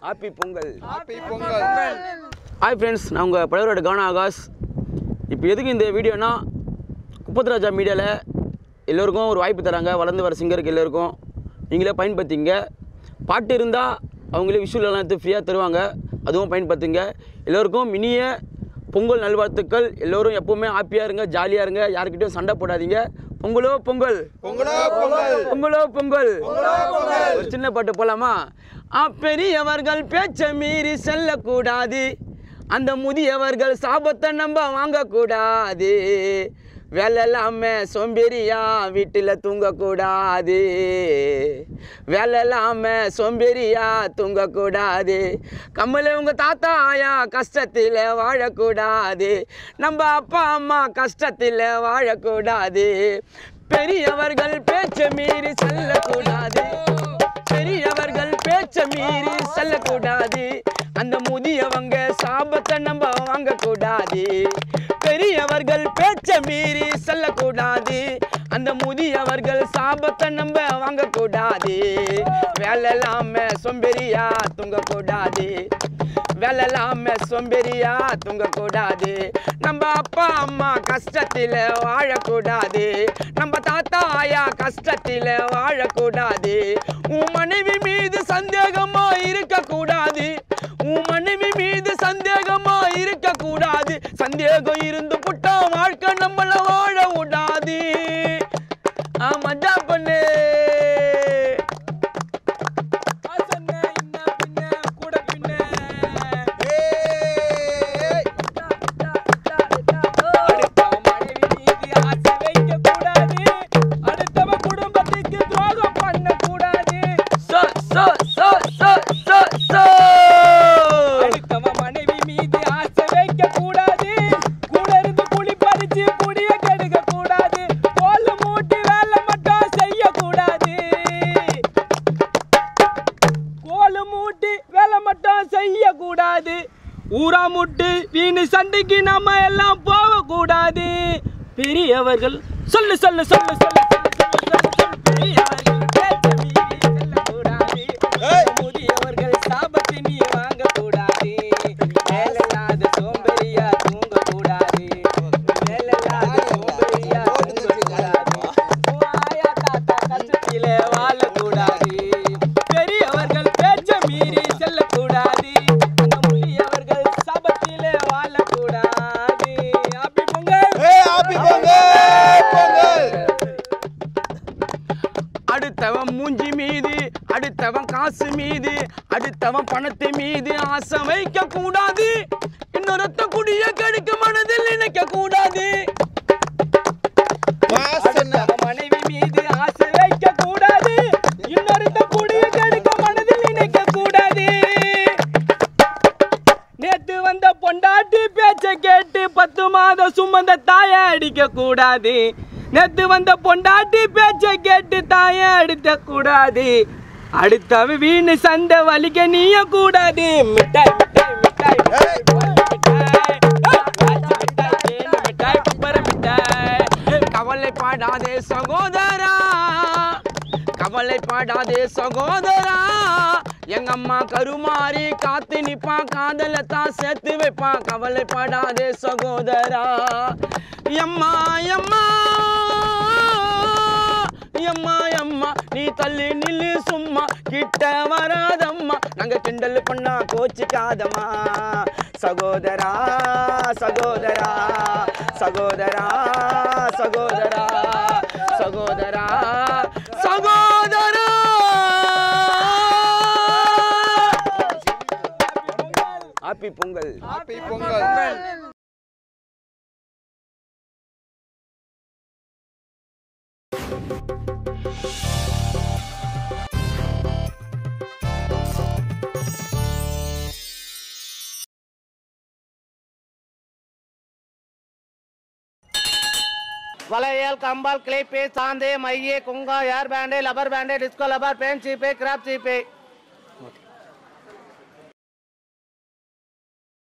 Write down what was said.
Happy Pongal happy Pongal hi friends நான் உங்கள் பழையரோட கவன ஆகாஷ் இப்போ எதுக்கு இந்த வீடியோனா குப்பத்ராஜா மீடியாவில் எல்லோருக்கும் ஒரு வாய்ப்பு தராங்க வளர்ந்து வர சிங்கருக்கு எல்லோருக்கும் நீங்களே பயன்படுத்திங்க பாட்டு இருந்தால் அவங்களே விஷுவலெல்லாம் எடுத்து ஃப்ரீயாக தருவாங்க அதுவும் பயன்படுத்துங்க எல்லோருக்கும் இனிய பொங்கல் நல்வாழ்த்துக்கள் எல்லோரும் எப்போவுமே ஹாப்பியாக இருங்க ஜாலியாக இருங்க யாருக்கிட்டையும் சண்டை போடாதீங்க பொங்கலோ பொங்கல் பொங்கலோ பொங்கல் பொங்கலோ பொங்கல் ஒரு சின்ன பாட்டு போலாமா ஆ பெரியவர்கள் பேச்ச மீறி செல்லக்கூடாது அந்த முதியவர்கள் சாபத்தை நம்ப வாங்கக்கூடாது வேலை இல்லாம சோம்பேறியா வீட்டில் தூங்கக்கூடாது வேலை இல்லாம சோம்பேறியா தூங்கக்கூடாது கம்மல உங்க தாத்தா ஆயா கஷ்டத்தில் வாழக்கூடாது நம்ம அப்பா அம்மா கஷ்டத்தில் வாழக்கூடாது பெரியவர்கள் பேச்ச மீறி செல்லக்கூடாது பெரியவர்கள் பேச்ச மீறி செல்லக்கூடாது அந்த முதியவங்க சாபத்தை நம்ம வாங்கக்கூடாது பெரியவர்கள் பேச்ச மீறி செல்லக்கூடாது அந்த முதியவர்கள் சாபத்தை நம்ம வாங்கக்கூடாது வேலை இல்லாம சொம்பெரியா தூங்கக்கூடாது வேலை இல்லாம சொம்பெரியா தூங்கக்கூடாது நம்ம அப்பா அம்மா கஷ்டத்தில் வாழக்கூடாது நம்ம தாத்தா ஆயா கஷ்டத்தில் வாழக்கூடாது உன் மனைவி மீது சந்தேகமா இருக்கக்கூடாது உன் மனைவி மீது சந்தேகமா இருக்கக்கூடாது சந்தேகம் இருந்து புட்டா வாழ்க்கை நம்மள வாழ விடாது ஆ, மஜா பண்ணு ஏய் அடுத்தவன் மனைவி மீது ஆசை வைக்கக்கூடாது. அடுத்தவன் குடும்பத்துக்கு துரோகம் பண்ணக்கூடாது. So so so so so so அடுத்தவன் மனைவி மீது ஆசை வைக்கக்கூடாது. கூட இருந்து குழி பறிச்சு குடிய கெடுக்கக்கூடாது. கோலு மூட்டி வேலை மட்டும் செய்யக்கூடாது. கோலு மூட்டி வேலை மட்டும் செய்யக்கூடாது ஊரா முட்டு வீணு சண்டைக்கு நம்ம எல்லாம் போகக்கூடாது பெரியவர்கள் சொல்லு சொல்லு சொல்லு சொல்லு சொல்லு, சொல்லு, சொல்லு, சொல்லு. பெரியவர்கள் பேச்ச மீறி செல்லக்கூடாது. ஏய். முதியவர்கள் சாபத்தை நீ வாங்கக்கூடாது வேலையில்லாத சோம்பேறியா தூங்கக்கூடாது வேலையில்லாத சோம்பேறியா தூங்கக்கூடாது ஆயா தாத்தா கஷ்டத்திலே வாழக்கூடாது பெரியவர்கள் பேச்ச மீறி செல்லக்கூடாது அந்த முதியவர்கள் சாபத்திலே வாழக்கூடாது அப்படி பொங்கல் ஏய் ஹாப்பி பொங்கல் பொங்கல் அடுத்தவன் மூஞ்சி மீது அடுத்தவன் காசு மீது அடுத்தவன் பணத்தை மீது ஆசை வைக்க கூடாது இன்னொருத்த குடிய கெடுக்க மனதில் நினைக்க கூடாது வாசனை அடுத்தவன் மனைவி மீது ஆசை வைக்க கூடாது இன்னொருத்த குடிய கெடுக்க மனதில் நினைக்க கூடாது நேத்து வந்த பொண்டாட்டி பேச்ச கேட்டு பத்து மாதம் சுமந்த தாய அடிக்க கூடாது நேத்து வந்த பொண்டாட்டி பேச்ச கேட்டு தாய அடிக்க கூடாது அடுத்தவ வீணு சண்டை வலிக்க நீய கூடாது மிட்டாய் மிட்டாய் மிட்டாய் மிட்டாய் பால் மிட்டாய் ஏய், காய்ச்சி மிட்டாய் தேன் மிட்டாய் பப்பர மிட்டாய் கவலைப்படாதே சகோதரா கவலைப்படாதே சகோதரா எங்க அம்மா கருமாறி காத்து நிப்பான் காதல தான் சேர்த்து வைப்பான் கவலைப்படாதே சகோதரா எம்மா எம்மா எம்மா எம்மா நீ தள்ளி நில்லு சும்மா கிட்ட வராதம்மா நாங்க கிண்டல் பண்ணா கோச்சிக்காதம்மா சகோதரா சகோதரா சகோதரா சகோதரா சகோதரா சகோதரா ஹாப்பி பொங்கல் ஹாப்பி பொங்கல் வளையல் கம்பால் கிளிப்பு சாந்து மைய குங்கா hair band rubber band disco rubber band சீப்பு கிராப் சீப்பு